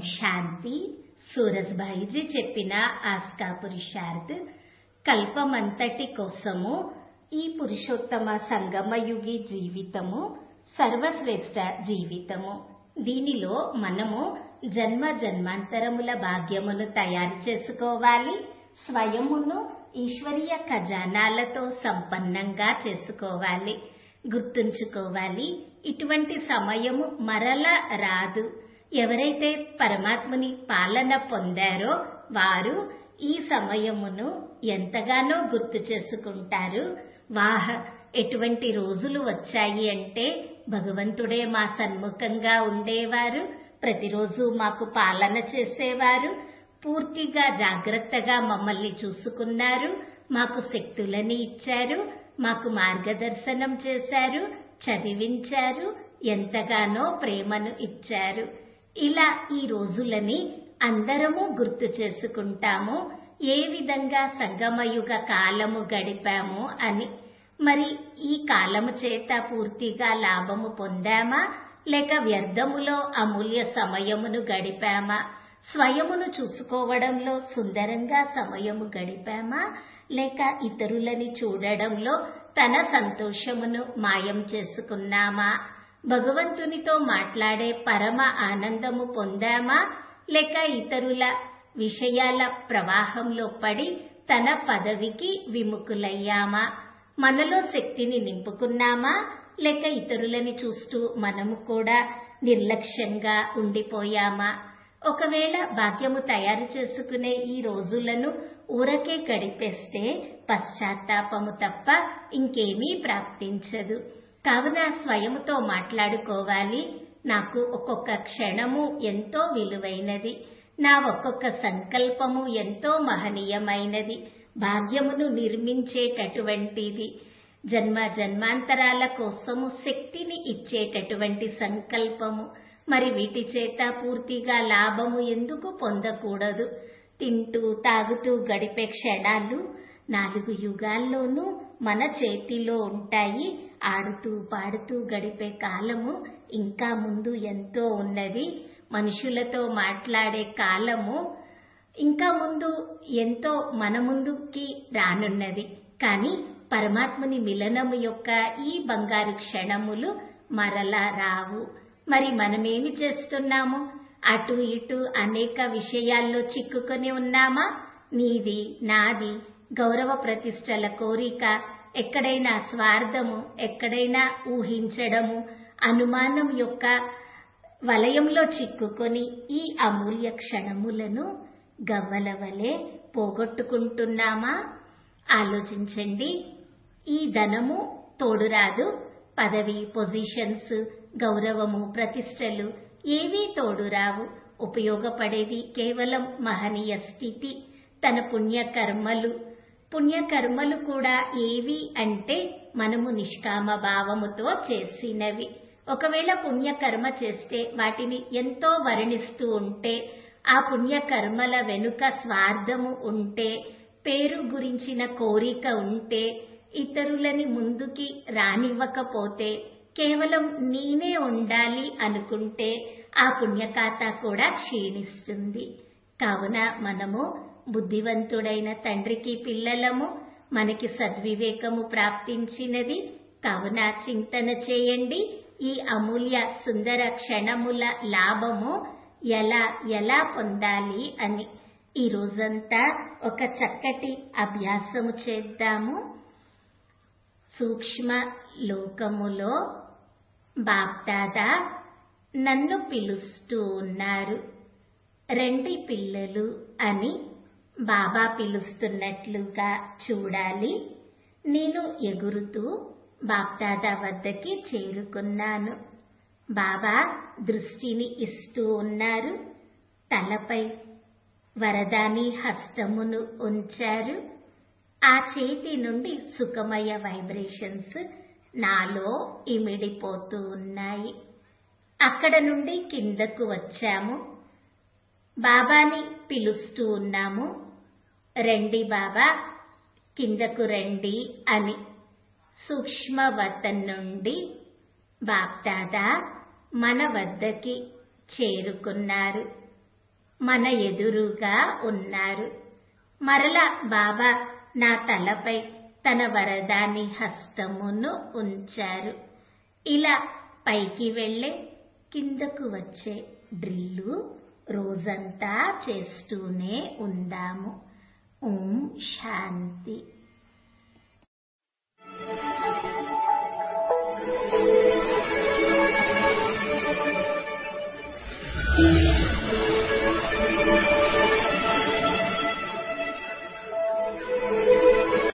శాంతి సూరజ్భాయిజీ చెప్పిన ఆస్కా పురుషార్థ్ కల్పమంతటి కోసము ఈ పురుషోత్తమ సంగమయుగి జీవితము సర్వశ్రేష్ట జీవితము దీనిలో మనము జన్మ జన్మాంతరముల భాగ్యమును తయారు చేసుకోవాలి స్వయమును ఈశ్వరీయ ఖజానాలతో సంపన్నంగా చేసుకోవాలి గుర్తుంచుకోవాలి ఇటువంటి సమయము మరల రాదు ఎవరైతే పరమాత్ముని పాలన పొందారో వారు ఈ సమయమును ఎంతగానో గుర్తు చేసుకుంటారు వాహ ఎటువంటి రోజులు వచ్చాయి అంటే భగవంతుడే మా సన్ముఖంగా ఉండేవారు ప్రతిరోజు మాకు పాలన చేసేవారు పూర్తిగా జాగ్రత్తగా మమ్మల్ని చూసుకున్నారు మాకు శక్తులని ఇచ్చారు మాకు మార్గదర్శనం చేశారు చదివించారు ఎంతగానో ప్రేమను ఇచ్చారు ఇలా ఈ రోజులని అందరము గుర్తు చేసుకుంటాము ఏ విధంగా సంగమయుగ కాలము గడిపాము అని మరి ఈ కాలము చేత పూర్తిగా లాభము పొందామా లేక వ్యర్థములో అమూల్య సమయమును గడిపామా స్వయమును చూసుకోవడంలో సుందరంగా సమయము గడిపామా లేక ఇతరులని చూడడంలో తన సంతోషమును మాయం చేసుకున్నామా భగవంతునితో మాట్లాడే పరమ ఆనందము పొందామా లేక ఇతరుల విషయాల ప్రవాహంలో పడి తన పదవికి విముఖులయ్యామా మనలో శక్తిని నింపుకున్నామా లేక ఇతరులని చూస్తూ మనము కూడా నిర్లక్ష్యంగా ఉండిపోయామా ఒకవేళ భాగ్యము తయారు చేసుకునే ఈ రోజులను ఊరకే గడిపేస్తే పశ్చాత్తాపము తప్ప ఇంకేమీ ప్రాప్తించదు కావున స్వయముతో మాట్లాడుకోవాలి నాకు ఒక్కొక్క క్షణము ఎంతో విలువైనది నా ఒక్కొక్క సంకల్పము ఎంతో మహనీయమైనది భాగ్యమును నిర్మించేటటువంటిది జన్మ జన్మాంతరాల కోసము శక్తిని ఇచ్చేటటువంటి సంకల్పము మరి వీటి చేత పూర్తిగా లాభము ఎందుకు పొందకూడదు తింటూ తాగుతూ గడిపే క్షణాలు నాలుగు యుగాల్లోనూ మన చేతిలో ఉంటాయి ఆడుతూ పాడుతూ గడిపే కాలము ఇంకా ముందు ఎంతో ఉన్నది మనుషులతో మాట్లాడే కాలము ఇంకా ముందు ఎంతో మన ముందుకి రానున్నది కానీ పరమాత్ముని మిలనము యొక్క ఈ బంగారు క్షణములు మరలా రావు మరి మనమేమి చేస్తున్నాము అటు ఇటు అనేక విషయాల్లో చిక్కుకొని ఉన్నామా నీది నాది గౌరవ ప్రతిష్టల కోరిక ఎక్కడైనా స్వార్థము ఎక్కడైనా ఊహించడము అనుమానం యొక్క వలయంలో చిక్కుకొని ఈ అమూల్య క్షణములను గవ్వల వలె పోగొట్టుకుంటున్నామా ఆలోచించండి ఈ ధనము తోడురాదు పదవి పొజిషన్స్ గౌరవము ప్రతిష్టలు ఏవీ తోడురావు ఉపయోగపడేది కేవలం మహనీయ స్థితి తన పుణ్యకర్మలు పుణ్యకర్మలు కూడా ఏవి అంటే మనము నిష్కామ భావముతో చేసినవి ఒకవేళ పుణ్యకర్మ చేస్తే వాటిని ఎంతో వర్ణిస్తూ ఉంటే ఆ పుణ్యకర్మల వెనుక స్వార్థము ఉంటే పేరు గురించిన కోరిక ఉంటే ఇతరులని ముందుకి రానివ్వకపోతే కేవలం నేనే ఉండాలి అనుకుంటే ఆ పుణ్యకాత కూడా క్షీణిస్తుంది కావున మనము బుద్ధివంతుడైన తండ్రికి పిల్లలము మనకి సద్వివేకము ప్రాప్తించినది కావున చింతన చేయండి ఈ అమూల్య సుందర క్షణముల లాభము ఎలా ఎలా పొందాలి అని ఈ రోజంతా ఒక చక్కటి అభ్యాసము చేద్దాము సూక్ష్మ లోకములో బాప్దాదా నన్ను పిలుస్తూ ఉన్నారు రెండి పిల్లలు అని బాబా పిలుస్తున్నట్లుగా చూడాలి నేను ఎగురుతూ బాప్దాదా వద్దకి చేరుకున్నాను బాబా దృష్టిని ఇస్తూ ఉన్నారు తలపై వరదాని హస్తమును ఉంచారు ఆ చేతి నుండి సుఖమయ వైబ్రేషన్స్ నాలో ఇమిడిపోతూ ఉన్నాయి అక్కడ నుండి కిందకు వచ్చాము బాబాని పిలుస్తూ ఉన్నాము రండి బాబా కిందకు రండి అని సూక్ష్మవతం నుండి బాప్దాదా మన వద్దకి చేరుకున్నారు మన ఎదురుగా ఉన్నారు మరల బాబా నా తలపై తన వరదాని హస్తమును ఉంచారు ఇలా పైకి వెళ్ళే కిందకు వచ్చే డ్రిల్లు రోజంతా చేస్తూనే ఉందాము ఓం శాంతి